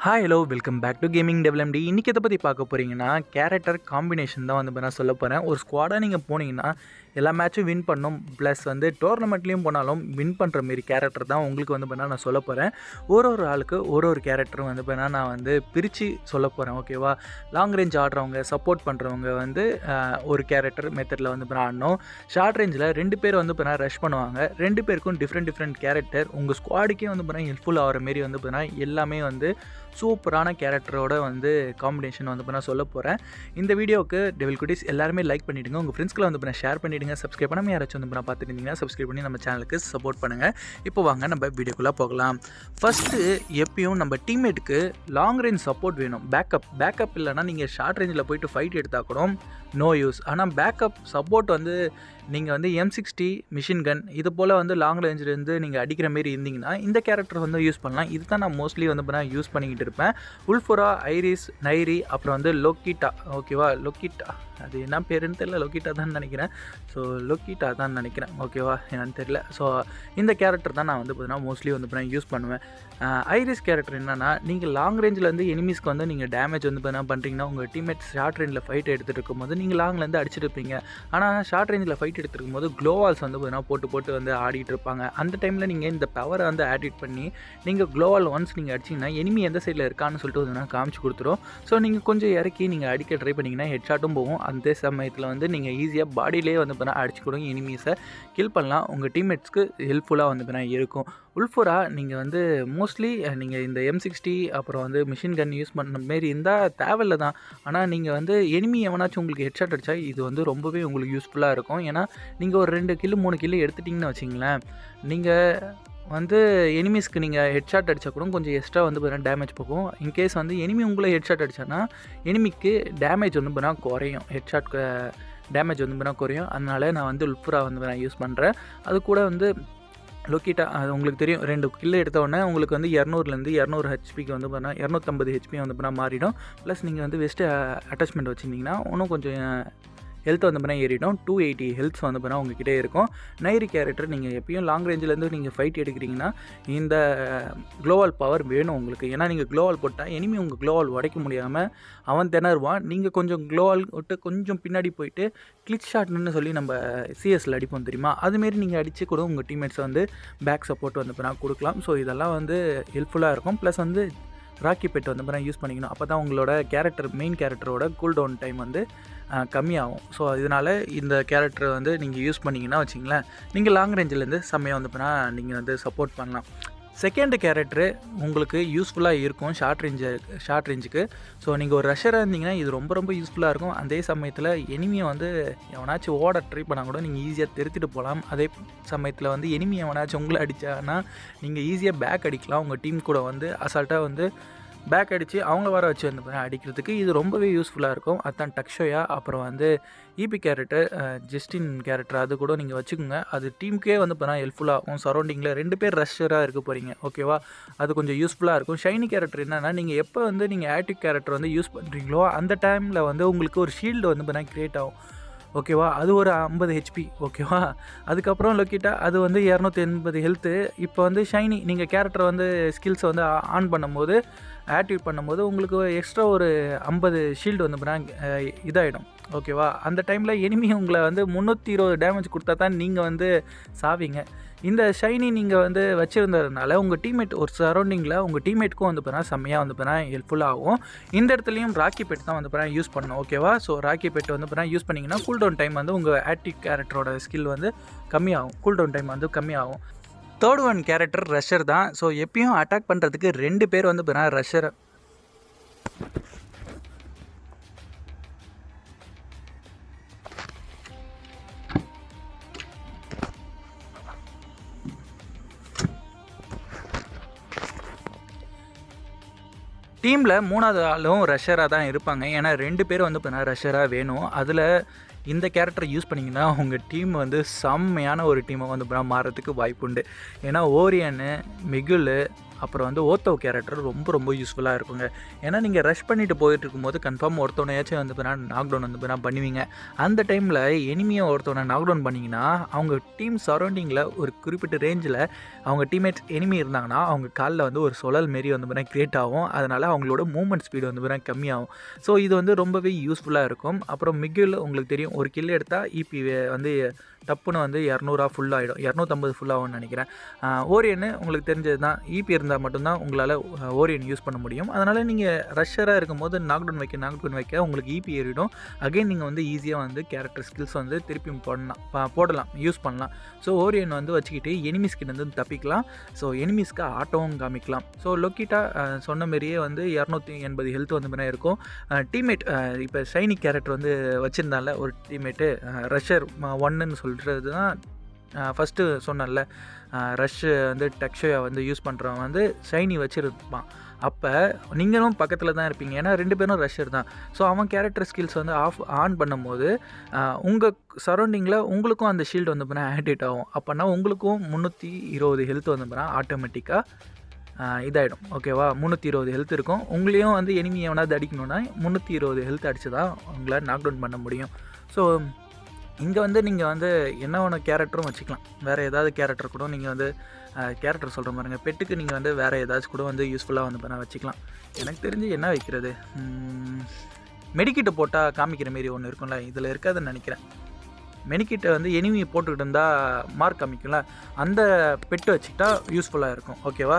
hi hello welcome back to gaming டெவலப்டி இன்றைக்கி எதை பற்றி பார்க்க போகிறீங்கன்னா கேரக்டர் காம்பினேஷன் தான் வந்து நான் சொல்ல போகிறேன் ஒரு ஸ்குவாடாக நீங்கள் போனீங்கன்னா எல்லா மேட்சும் வின் பண்ணும் ப்ளஸ் வந்து டோர்னமெண்ட்லேயும் போனாலும் வின் பண்ணுற மாரி கேரக்டர் தான் உங்களுக்கு வந்து பண்ணால் நான் சொல்ல போகிறேன் ஒரு ஒரு ஆளுக்கு ஒரு ஒரு கேரக்டரும் வந்து பண்ணா நான் வந்து பிரித்து சொல்ல போகிறேன் ஓகேவா லாங் ரேஞ்ச் ஆடுறவங்க சப்போர்ட் பண்ணுறவங்க வந்து ஆஹ், ஒரு கேரக்டர் மெத்தடில் வந்து பண்ண ஆடணும் ஷார்ட் ரேஞ்சில் ரெண்டு பேர் வந்து பண்ணால் ரஷ் பண்ணுவாங்க ரெண்டு பேருக்கும் டிஃப்ரெண்ட் டிஃப்ரெண்ட் கேரக்டர் உங்கள் ஸ்குவாடுக்கே வந்து பண்ணால் ஹெல்ப்ஃபுல் ஆகிற மாரி வந்து பண்ணால் எல்லாமே வந்து சூப்பரான கேரக்டரோட வந்து காம்பினேஷன் வந்து பண்ண சொல்ல போகிறேன் இந்த வீடியோவுக்கு டெவில் குட்டீஸ் எல்லாருமே லைக் பண்ணிவிடுங்க உங்கள் ஃப்ரெண்ட்ஸ்க்குள்ள வந்து பண்ண ஷேர் பண்ணிவிடுங்க சப்ஸ்கிரைப் பண்ணாமல் யாராச்சும் வந்து பண்ண பார்த்துட்டு இருந்தீங்கன்னா சப்ஸ்கிரைப் பண்ணி நம்ம சேனலுக்கு சப்போர்ட் பண்ணுங்கள் இப்போ வாங்க நம்ம வீடியோக்குள்ளே போகலாம் ஃபஸ்ட்டு எப்பயும் நம்ம டீம்மேட்டுக்கு லாங் ரேஞ்ச் சப்போர்ட் வேணும் பேக்கப் பேக்கப் இல்லைனா நீங்கள் ஷார்ட் ரேஞ்சில் போயிட்டு ஃபைட் எடுத்தால் கூட நோ யூஸ் ஆனால் பேக்கப் சப்போர்ட் வந்து நீங்கள் வந்து எம் சிக்ஸ்டி மிஷின் கன் இது போல் வந்து லாங் ரேஞ்சிலேருந்து நீங்கள் அடிக்கிற மாரி இருந்தீங்கன்னா இந்த கேரக்டர் வந்து யூஸ் பண்ணலாம் இது தான் நான் மோஸ்ட்லி வந்து பண்ண யூஸ் பண்ணிக்கிட்டு இருப்பேன் உல்ஃபுரா ஐரிஸ் நைரி அப்புறம் வந்து லொக்கிட்டா ஓகேவா லொக்கிட்டா அது என்ன பேருன்னு தெரியல லொக்கிட்டா தான் நினைக்கிறேன் ஸோ லொக்கிட்டா தான் நினைக்கிறேன் ஓகேவா என்னன்னு தெரியல ஸோ இந்த கேரக்டர் தான் நான் வந்து பார்த்தீங்கன்னா மோஸ்ட்லி வந்து பார்த்தீங்கன்னா யூஸ் பண்ணுவேன் ஐரிஸ் கேரக்டர் என்னன்னா நீங்கள் லாங் ரேஞ்சில் வந்து எனிமீஸ்க்கு வந்து நீங்கள் டேமேஜ் வந்து என்ன பண்ணுறீங்கன்னா உங்கள் டீம்மேட் ஷார்ட் ரேஞ்சில் ஃபைட் எடுத்துகிட்டு இருக்கும்போது நீங்கள் லாங்லேருந்து அடிச்சிட்டு இருப்பீங்க ஆனால் ஷார்ட் ரேஞ்சில் ஃபைட் எடுத்துருக்கும் போது க்ளோவால்ஸ் வந்து பார்த்தீங்கன்னா போட்டு போட்டு வந்து ஆடிட்டு இருப்பாங்க அந்த டைமில் நீங்கள் இந்த பவரை வந்து ஆடிட் பண்ணி நீங்கள் க்ளோவால் ஒன்ஸ் நீங்கள் அடிச்சிங்கன்னா எனிமி எந்த சைடில் இருக்கான்னு சொல்லிட்டு வந்து நான் காமிச்சு கொடுத்துரும் ஸோ நீங்கள் கொஞ்சம் இறக்கி நீங்கள் அடிக்க ட்ரை பண்ணிங்கன்னா ஹெட் ஷாட்டும் போகும் அந்த சமயத்தில் வந்து நீங்கள் ஈஸியாக பாடியிலே வந்து பண்ணால் அடிச்சு கொடுங்க எனிமீஸை கில் பண்ணலாம் உங்கள் டீம்மேட்ஸ்க்கு ஹெல்ப்ஃபுல்லாக வந்து பண்ணால் இருக்கும் உல்ஃபுரா நீங்கள் வந்து மோஸ்ட்லி நீங்கள் இந்த எம் சிக்ஸ்டி அப்புறம் வந்து மிஷின் கன் யூஸ் பண்ண மாரி இருந்தால் தேவையில்ல தான் ஆனால் நீங்கள் வந்து எனிமி எவனாச்சும் உங்களுக்கு ஹெட்ஷாட் அடித்தா இது வந்து ரொம்பவே உங்களுக்கு யூஸ்ஃபுல்லாக இருக்கும் ஏன்னா நீங்கள் ஒரு ரெண்டு கிலோ மூணு கிலோ எடுத்துட்டிங்கன்னு வச்சிங்களேன் நீங்கள் வந்து எனிமீஸ்க்கு நீங்கள் ஹெட்ஷாட் அடித்தா கூட கொஞ்சம் எக்ஸ்ட்ரா வந்து பார்த்தீங்கன்னா டேமேஜ் போகும் இன்கேஸ் வந்து எனிமி உங்களை ஹெட்ஷாட் அடிச்சானா எனிமிக்கு டேமேஜ் வந்து பார்த்தீங்கன்னா குறையும் ஹெட்ஷாட் டேமேஜ் வந்து பார்த்தீங்கன்னா குறையும் அதனால நான் வந்து உல்ஃபுரா வந்து நான் யூஸ் பண்ணுறேன் அது கூட வந்து லொக்கிட்டா அது உங்களுக்கு தெரியும் ரெண்டு கில்லு எடுத்த உடனே உங்களுக்கு வந்து இரநூறுலேருந்து இரநூறு ஹெச்பிக்கு வந்து பண்ணால் இரநூத்தம்பது ஹெச்பி வந்து பண்ணால் மாறிடும் ப்ளஸ் நீங்கள் வந்து வெஸ்ட்டு அட்டாச்மெண்ட் வச்சுருந்தீங்கன்னா இன்னும் கொஞ்சம் ஹெல்த் வந்து பண்ணால் ஏறிடும் டூ எயிட்டி ஹெல்த்ஸ் வந்து பண்ணால் உங்ககிட்டே இருக்கும் நைரி கேரக்டர் நீங்கள் எப்பயும் லாங் ரேஞ்சிலேருந்து நீங்கள் ஃபைட் எடுக்கிறீங்கன்னா இந்த க்ளோவால் பவர் வேணும் உங்களுக்கு ஏன்னா நீங்கள் க்ளோவால் போட்டால் எனிமி உங்கள் க்ளோவால் உடைக்க முடியாமல் அவன் திணறுவான் நீங்கள் கொஞ்சம் க்ளோவால் விட்டு கொஞ்சம் பின்னாடி போயிட்டு கிளிச் ஷாட்னு சொல்லி நம்ம சிஎஸ்ல அடிப்போம் தெரியுமா அதுமாரி நீங்கள் அடித்து கூட உங்கள் டீம்மேட்ஸை வந்து பேக் சப்போர்ட் வந்து பண்ணால் கொடுக்கலாம் ஸோ இதெல்லாம் வந்து ஹெல்ப்ஃபுல்லாக இருக்கும் ப்ளஸ் வந்து ராக்கி பெட் வந்து பண்ணால் யூஸ் பண்ணிக்கணும் அப்போ தான் உங்களோட கேரக்டர் மெயின் கேரக்டரோட கூல் டவுன் டைம் வந்து அஹ், கம்மியாகும் ஸோ இதனால் இந்த கேரக்டர் வந்து நீங்கள் யூஸ் பண்ணிங்கன்னா வச்சிங்களேன் நீங்கள் லாங் ரேஞ்சிலேருந்து செம்மையாக வந்து பண்ணால் நீங்கள் வந்து சப்போர்ட் பண்ணலாம் செகண்ட் கேரக்டரு உங்களுக்கு யூஸ்ஃபுல்லாக இருக்கும் ஷார்ட் ரேஞ்சு ஷார்ட் ரேஞ்சுக்கு ஸோ நீங்கள் ஒரு ரஷ்ஷராக இருந்தீங்கன்னா இது ரொம்ப ரொம்ப யூஸ்ஃபுல்லாக இருக்கும் அதே சமயத்தில் எனிமியை வந்து எவனாச்சும் ஓட ட்ரை பண்ணால் கூட நீங்கள் ஈஸியாக திருத்திட்டு போகலாம் அதே சமயத்தில் வந்து எனிமி எவனாச்சும் உங்களை அடித்தாங்கன்னா நீங்கள் ஈஸியாக பேக் அடிக்கலாம் உங்கள் டீம் கூட வந்து அசால்ட்டாக வந்து பேக் அடித்து அவங்கள வர வச்சு வந்து பாத்தீங்கன்னா அடிக்கிறதுக்கு இது ரொம்பவே யூஸ்ஃபுல்லாக இருக்கும் அதுதான் டக்ஷோயா அப்புறம் வந்து இபி கேரக்டர் ஜஸ்டின் கேரக்டர் அது கூட நீங்கள் வச்சுக்கோங்க அது டீமுக்கே வந்து பார்த்தீங்கன்னா ஹெல்ப்ஃபுல்லாகும் சரௌண்டிங்கில் ரெண்டு பேர் ரஷ்ஷராக இருக்க போகிறீங்க ஓகேவா அது கொஞ்சம் யூஸ்ஃபுல்லாக இருக்கும் ஷைனி கேரக்டர் என்னன்னா நீங்கள் எப்போ வந்து நீங்கள் ஆக்டிவ் கேரக்டர் வந்து யூஸ் பண்ணுறீங்களோ அந்த டைமில் வந்து உங்களுக்கு ஒரு ஷீல்டு வந்து பார்த்தீங்கன்னா க்ரியேட் ஆகும் ஓகேவா அது ஒரு ஐம்பது ஹெச்பி ஓகேவா அதுக்கப்புறம் லொக்கிட்டா அது வந்து இரநூத்தி எண்பது ஹெல்த்து இப்போ வந்து ஷைனி நீங்கள் கேரக்டர் வந்து ஸ்கில்ஸை வந்து ஆன் பண்ணும்போது ஆக்டிவேட் பண்ணும்போது உங்களுக்கு எக்ஸ்ட்ரா ஒரு ஐம்பது ஷீல்டு வந்து பண்ணா இதாகிடும் ஓகேவா அந்த டைமில் எனிமி உங்களை வந்து முந்நூற்றி இருபது டேமேஜ் கொடுத்தா தான் நீங்கள் வந்து சாவீங்க இந்த ஷைனி நீங்கள் வந்து வச்சுருந்ததுனால உங்கள் டீம்மேட் ஒரு சரௌண்டிங்கில் உங்கள் டீம்மேட்டுக்கும் வந்து பார்த்தா செம்மையாக வந்து பார்த்தா ஹெல்ப்ஃபுல்லாகும் இந்த இடத்துலையும் ராக்கி பெட் தான் வந்து பார்த்தா யூஸ் பண்ணணும் ஓகேவா ஸோ ராக்கி பெட் வந்து பார்த்தா யூஸ் பண்ணிங்கன்னா கூல் டவுன் டைம் வந்து உங்கள் ஆக்டிவ் கேரக்டரோட ஸ்கில் வந்து கம்மியாகும் கூல் டவுன் டைம் வந்து கம்மியாகும் தேர்ட் ஒன் கேரக்டர் ரஷ்ஷர் தான் ஸோ எப்பயும் அட்டாக் பண்ணுறதுக்கு ரெண்டு பேர் வந்து பார்த்தா ரஷ்ஷர் டீமில் மூணாவது ஆளும் ரஷ்ஷராக தான் இருப்பாங்க ஏன்னா ரெண்டு பேரும் வந்து பார்த்தீங்கன்னா ரஷ்ஷராக வேணும் அதில் இந்த கேரக்டர் யூஸ் பண்ணிங்கன்னா உங்கள் டீம் வந்து செம்மையான ஒரு டீமை வந்து பார்த்தீங்கன்னா மாறதுக்கு வாய்ப்புண்டு ஏன்னா ஓரியனு மிகுல் அப்புறம் வந்து ஓத்தோ கேரக்டர் ரொம்ப ரொம்ப யூஸ்ஃபுல்லாக இருக்குங்க ஏன்னா நீங்கள் ரஷ் பண்ணிட்டு போயிட்டு இருக்கும்போது கன்ஃபார்ம் ஒருத்தவனையாச்சும் வந்து பார்த்தீங்கன்னா நாக் டவுன் வந்து பார்த்தீங்கன்னா பண்ணுவீங்க அந்த டைமில் எனிமியை ஒருத்தவனை நாக் டவுன் பண்ணிங்கன்னா அவங்க டீம் சரௌண்டிங்கில் ஒரு குறிப்பிட்ட ரேஞ்சில் அவங்க டீம்மேட்ஸ் எனிமி இருந்தாங்கன்னா அவங்க காலில் வந்து ஒரு சுழல் மாரி வந்து பார்த்தீங்கன்னா க்ரியேட் ஆகும் அதனால் அவங்களோட மூவ்மெண்ட் ஸ்பீடு வந்து பார்த்தீங்கன்னா கம்மியாகும் ஸோ இது வந்து ரொம்பவே யூஸ்ஃபுல்லாக இருக்கும் அப்புறம் மிகில் உங்களுக்கு தெரியும் ஒரு கில் எடுத்தால் இபி வந்து டப்புன்னு வந்து இரநூறுவா ஃபுல் ஆகிடும் இரநூத்தம்பது ஃபுல்லாகும்னு நினைக்கிறேன் ஓரியன் உங்களுக்கு தெரிஞ்சது தான் இபி இருந்தால் மட்டும்தான் உங்களால் ஓரியன் யூஸ் பண்ண முடியும் அதனால் நீங்கள் ரஷ்ஷராக இருக்கும்போது நாக் டவுன் வைக்க நாக் டவுன் வைக்க உங்களுக்கு இபி ஏறிடும் அகைன் நீங்கள் வந்து ஈஸியாக வந்து கேரக்டர் ஸ்கில்ஸ் வந்து திருப்பி போடலாம் ப- போடலாம் யூஸ் பண்ணலாம் ஸோ ஓரியன் வந்து வச்சுக்கிட்டு எனிமிஸ்கிட்ட வந்து தப்பிக்கலாம் ஸோ எனிமிஸ்க்கு ஆட்டோவும் காமிக்கலாம் ஸோ லொக்கிட்டா சொன்ன மாதிரியே வந்து இரநூத்தி எண்பது ஹெல்த் வந்து முன்னாடி இருக்கும் டீம்மேட் இப்போ ஷைனி கேரக்டர் வந்து வச்சுருந்தால ஒரு டீம்மேட்டு ரஷ்ஷர் ஒன்னுன்னு சொல்கிறது தான் ஃபஸ்ட்டு சொன்னேன்ல ரஷ் வந்து டெக்ஷோயா வந்து யூஸ் பண்ணுறவன் வந்து ஷைனி வச்சுருப்பான் அப்போ நீங்களும் பக்கத்தில் தான் இருப்பீங்க ஏன்னா ரெண்டு பேரும் ரஷ்ஷர் தான் ஸோ அவன் கேரக்டர் ஸ்கில்ஸ் வந்து ஆஃப் ஆன் பண்ணும்போது உங்கள் சரௌண்டிங்கில் உங்களுக்கும் அந்த ஷீல்டு வந்து பண்ணால் ஆக்டிவேட் ஆகும் அப்போனா உங்களுக்கும் முந்நூற்றி இருபது ஹெல்த் வந்து பண்ணால் ஆட்டோமேட்டிக்காக இதாகிடும் ஓகேவா முந்நூற்றி இருபது ஹெல்த் இருக்கும் உங்களையும் வந்து எனிமி எவனாவது அடிக்கணும்னா முந்நூற்றி இருபது ஹெல்த் அடிச்சு தான் உங்களை நாக் டவுன் பண்ண முடியும் ஸோ இங்கே வந்து நீங்கள் வந்து என்ன ஒன்று கேரக்டரும் வச்சுக்கலாம் வேறு ஏதாவது கேரக்டர் கூட நீங்கள் வந்து கேரக்டர் சொல்கிற மாதிரிங்க பெட்டுக்கு நீங்கள் வந்து வேறு ஏதாச்சும் கூட வந்து யூஸ்ஃபுல்லாக வந்து பண்ண வச்சுக்கலாம் எனக்கு தெரிஞ்சு என்ன வைக்கிறது மெடிக்கிட்ட போட்டால் காமிக்கிற மாரி ஒன்று இருக்கும்ல இதில் இருக்காதுன்னு நினைக்கிறேன் மெனிக்கிட்ட வந்து எனிமி போட்டுக்கிட்டு இருந்தால் மார்க் காமிக்கும்ல அந்த பெட்டு வச்சுக்கிட்டா யூஸ்ஃபுல்லாக இருக்கும் ஓகேவா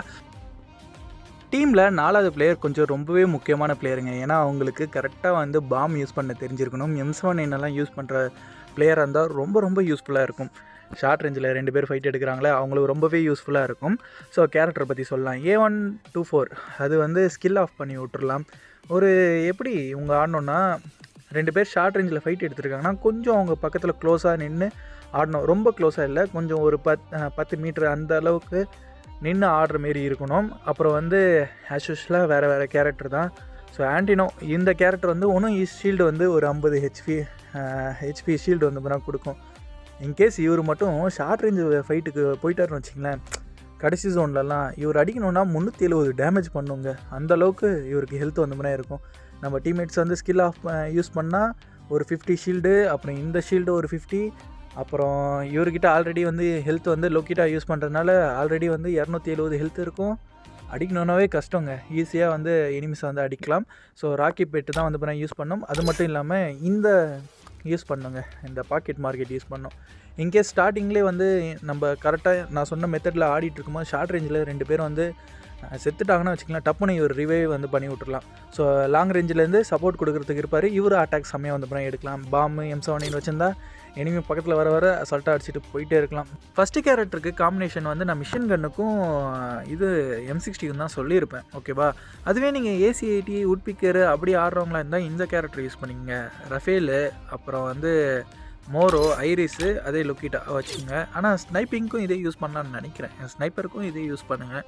டீமில் நாலாவது பிளேயர் கொஞ்சம் ரொம்பவே முக்கியமான பிளேயருங்க ஏன்னா அவங்களுக்கு கரெக்டாக வந்து பாம் யூஸ் பண்ண தெரிஞ்சிருக்கணும் எம் செவன் என்னெல்லாம் யூஸ் பண்ணுற பிளேயராக இருந்தால் ரொம்ப ரொம்ப யூஸ்ஃபுல்லாக இருக்கும் ஷார்ட் ரேஞ்சில் ரெண்டு பேர் ஃபைட் எடுக்கிறாங்களே அவங்களுக்கு ரொம்பவே யூஸ்ஃபுல்லாக இருக்கும் ஸோ கேரக்டர் பற்றி சொல்லலாம் ஏ ஒன் டூ ஃபோர் அது வந்து ஸ்கில் ஆஃப் பண்ணி விட்டுறலாம் ஒரு எப்படி இவங்க ஆடணுன்னா ரெண்டு பேர் ஷார்ட் ரேஞ்சில் ஃபைட் எடுத்துருக்காங்கன்னா கொஞ்சம் அவங்க பக்கத்தில் க்ளோஸாக நின்று ஆடணும் ரொம்ப க்ளோஸாக இல்லை கொஞ்சம் ஒரு பத் அஹ் பத்து மீட்ரு அந்த அளவுக்கு நின்று ஆடுற மாரி இருக்கணும் அப்புறம் வந்து ஆஸ் யூஸ்வலாக வேறு வேறு கேரக்டர் தான் ஸோ ஆன்டினோ இந்த கேரக்டர் வந்து ஒன்றும் ஷீல்டு வந்து ஒரு ஐம்பது ஹெச்பி ஹெச்பி ஷீல்டு வந்து பண்ணால் கொடுக்கும் இன்கேஸ் இவர் மட்டும் ஷார்ட் ரேஞ்ச் ஃபைட்டுக்கு போயிட்டாருன்னு வச்சிங்களேன் கடைசி ஜோன்லலாம் இவர் அடிக்கணும்னா முந்நூற்றி எழுபது டேமேஜ் பண்ணுங்க அந்த அளவுக்கு இவருக்கு ஹெல்த் வந்து பண்ண இருக்கும் நம்ம டீம்மேட்ஸ் வந்து ஸ்கில் ஆஃப் யூஸ் பண்ணால் ஒரு ஃபிஃப்டி ஷீல்டு அப்புறம் இந்த ஷீல்டு ஒரு ஃபிஃப்டி அப்புறம் இவர்கிட்ட ஆல்ரெடி வந்து ஹெல்த் வந்து லொக்கிட்டா யூஸ் பண்ணுறதுனால ஆல்ரெடி வந்து இரநூத்தி எழுபது ஹெல்த் இருக்கும் அடிக்கணுன்னாவே கஷ்டங்க ஈஸியாக வந்து எனிமிஸை வந்து அடிக்கலாம் ஸோ ராக்கி பெட்டு தான் வந்து பண்ண யூஸ் பண்ணோம் அது மட்டும் இல்லாமல் இந்த யூஸ் பண்ணுங்க இந்த பாக்கெட் மார்க்கெட் யூஸ் பண்ணோம் இன்கேஸ் ஸ்டார்டிங்லேயே வந்து நம்ம கரெக்டாக நான் சொன்ன மெத்தடில் ஆடிட்டு இருக்கும்போது ஷார்ட் ரேஞ்சில் ரெண்டு பேரும் வந்து அஹ், செத்துட்டாங்கன்னா வச்சுக்கலாம் டப்புன்னு இவர் ரிவைவ் வந்து பண்ணி விட்டுறலாம் ஸோ லாங் ரேஞ்சிலேருந்து சப்போர்ட் கொடுக்கறதுக்கு இருப்பார் இவர் அட்டாக் செம்மையாக வந்து பண்ணி எடுக்கலாம் பாம்பு எம் செவனின்னு வச்சிருந்தா எனிமி பக்கத்தில் வர வர அசால்ட்டாக அடிச்சுட்டு போயிட்டே இருக்கலாம் ஃபஸ்ட்டு கேரக்டருக்கு காம்பினேஷன் வந்து நான் மிஷின் கன்னுக்கும் இது எம் சிக்ஸ்டிக்கும் தான் சொல்லியிருப்பேன் ஓகேவா அதுவே நீங்கள் ஏசி எயிட்டி உட்பிக்கர் அப்படி ஆடுறவங்களா இருந்தால் இந்த கேரக்டர் யூஸ் பண்ணிக்கங்க ரஃபேலு அப்புறம் வந்து மோரோ ஐரிஸு அதே லொக்கிட்டா வச்சுக்கோங்க ஆனால் ஸ்னைப்பிங்க்கும் இதே யூஸ் பண்ணலாம்னு நினைக்கிறேன் ஸ்னைப்பருக்கும் இதே யூஸ் பண்ணுங்கள்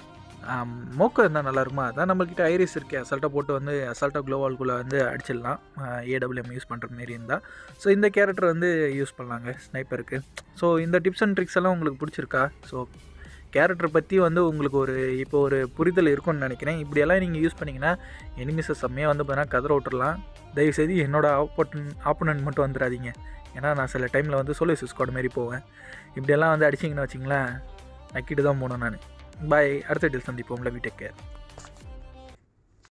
மோக்கோ இருந்தால் நல்லா இருக்குமா அதான் நம்மக்கிட்ட ஐரிஸ் இருக்கே அசால்ட்டாக போட்டு வந்து அசால்ட்டாக க்ளோவால்குள்ளே வந்து அடிச்சிடலாம் ஏடபிள்யூஎம் யூஸ் பண்ணுற மாரி இருந்தால் ஸோ இந்த கேரக்டர் வந்து யூஸ் பண்ணலாங்க ஸ்னைப்பருக்கு ஸோ இந்த டிப்ஸ் அண்ட் ட்ரிக்ஸ் எல்லாம் உங்களுக்கு பிடிச்சிருக்கா ஸோ கேரக்டர் பற்றி வந்து உங்களுக்கு ஒரு இப்போ ஒரு புரிதல் இருக்கும்னு நினைக்கிறேன் இப்படியெல்லாம் நீங்கள் யூஸ் பண்ணிங்கன்னா எனிமிஸை செம்மையாக வந்து பார்த்தீங்கன்னா கதற விட்டுறலாம் தயவுசெய்து என்னோட ஆப்போட்டன் ஆப்போனன்ட் மட்டும் வந்துடாதீங்க ஏன்னா நான் சில டைமில் வந்து சோலோ ஸ்குவாட் மாரி போவேன் இப்படியெல்லாம் வந்து அடிச்சிங்கன்னு வச்சிங்களேன் நக்கிட்டு தான் போகணும் நான் பாய் அடுத்த டீல் சந்திப்போம் லவ் டேக் கேர்